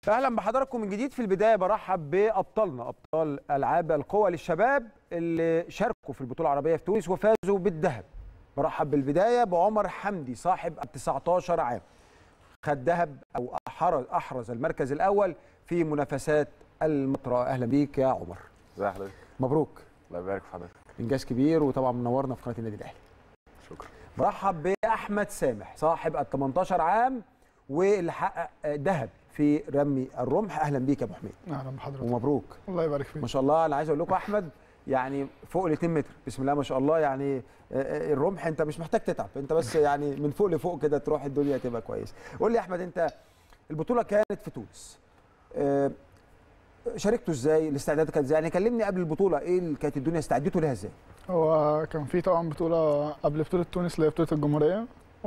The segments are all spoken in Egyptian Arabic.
اهلا بحضراتكم من جديد في البدايه برحب بابطالنا ابطال العاب القوى للشباب اللي شاركوا في البطوله العربيه في تونس وفازوا بالذهب برحب بالبدايه بعمر حمدي صاحب ال 19 عام خد ذهب او احرز احرز المركز الاول في منافسات المطرة اهلا بيك يا عمر ازي حضرتك مبروك الله يبارك في حضرتك انجاز كبير وطبعا منورنا في قناه النادي الاهلي شكرا برحب باحمد سامح صاحب ال 18 عام واللي حقق ذهب في رمي الرمح اهلا بيك يا ابو حميد اهلا بحضرتك ومبروك الله يبارك فيك ما شاء الله انا عايز اقول لكم احمد يعني فوق ال 2 متر بسم الله ما شاء الله يعني آه، آه، الرمح انت مش محتاج تتعب انت بس يعني من فوق لفوق كده تروح الدنيا تبقى كويس قول لي يا احمد انت البطوله كانت في تونس آه، شاركتوا ازاي الاستعدادات كانت ازاي يعني كلمني قبل البطوله ايه اللي كانت الدنيا استعدتوا لها ازاي هو كان في طبعا بطوله قبل بطوله تونس اللي هي بطوله الجمهوريه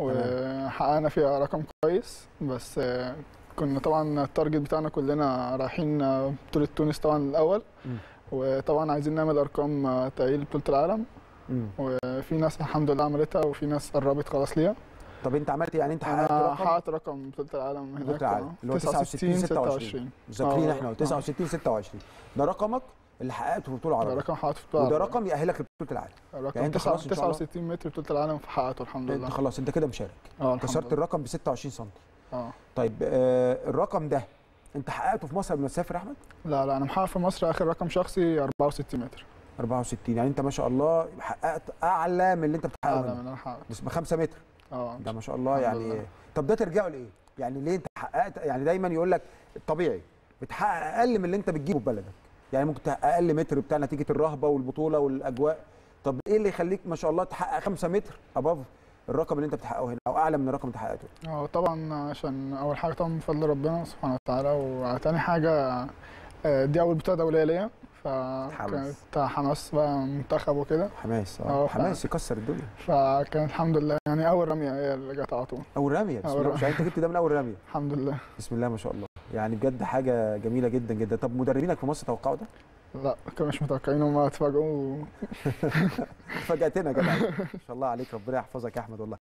وحققنا فيها رقم كويس بس آه، كنا طبعا التارجت بتاعنا كلنا رايحين آه، بطوله تونس طبعا الاول مم. وطبعا عايزين نعمل ارقام آه، تأهيل بطوله العالم مم. وفي ناس الحمد لله عملتها وفي ناس قربت خلاص ليها طب انت عملت يعني انت حققت انا رقم حققت رقم بطوله العالم بطولة هناك العالم، آه، اللي هو 69 26. مذاكرين آه، احنا آه. 69 26 ده رقمك اللي حققته في البطوله ده العربيه رقم حققته في بطوله وده العالم. رقم يأهلك لبطوله العالم رقم يعني أنت تسعة- خلاص إن شاء الله؟ 69 متر بطوله العالم فحققته الحمد انت لله خلاص انت كده مشارك اه الحمد كسرت لله. الرقم ب 26 سم اه طيب آه الرقم ده انت حققته في مصر قبل ما تسافر يا احمد لا لا انا محقق في مصر اخر رقم شخصي 64 متر 64 يعني انت ما شاء الله حققت اعلى من اللي انت بتحققه اعلى هنا. من اللي انا حققته بس ب 5 متر اه ده ما شاء الله الحمد يعني لله. طب ده ترجعه لايه؟ يعني ليه انت حققت يعني دايما يقول لك الطبيعي بتحقق اقل من اللي انت بتجيبه في بلدك يعني ممكن تحقق اقل متر بتاع نتيجه الرهبه والبطوله والاجواء طب ايه اللي يخليك ما شاء الله تحقق 5 متر اباف الرقم اللي انت بتحققه هنا او اعلى من الرقم اللي انت حققته اه طبعا عشان اول حاجه طبعا بفضل ربنا سبحانه وتعالى وتاني حاجه آه، دي اول بطوله دوليه ليا فكانت حماس بقى منتخب وكده حماس اه، اه ف- حماس يكسر الدنيا فكان الحمد لله يعني اول رميه هي اللي جت على طول اول رميه بسم أول الله ما شاء الله انت جبت ده من اول رميه الحمد لله بسم الله ما شاء الله يعني بجد حاجه جميله جدا جدا طب مدربينك في مصر توقعوا ده لا كانوا مش متوقعين هم اتفاجئوا فاجاتنا يا جدع ما شاء الله عليك ربنا يحفظك يا احمد والله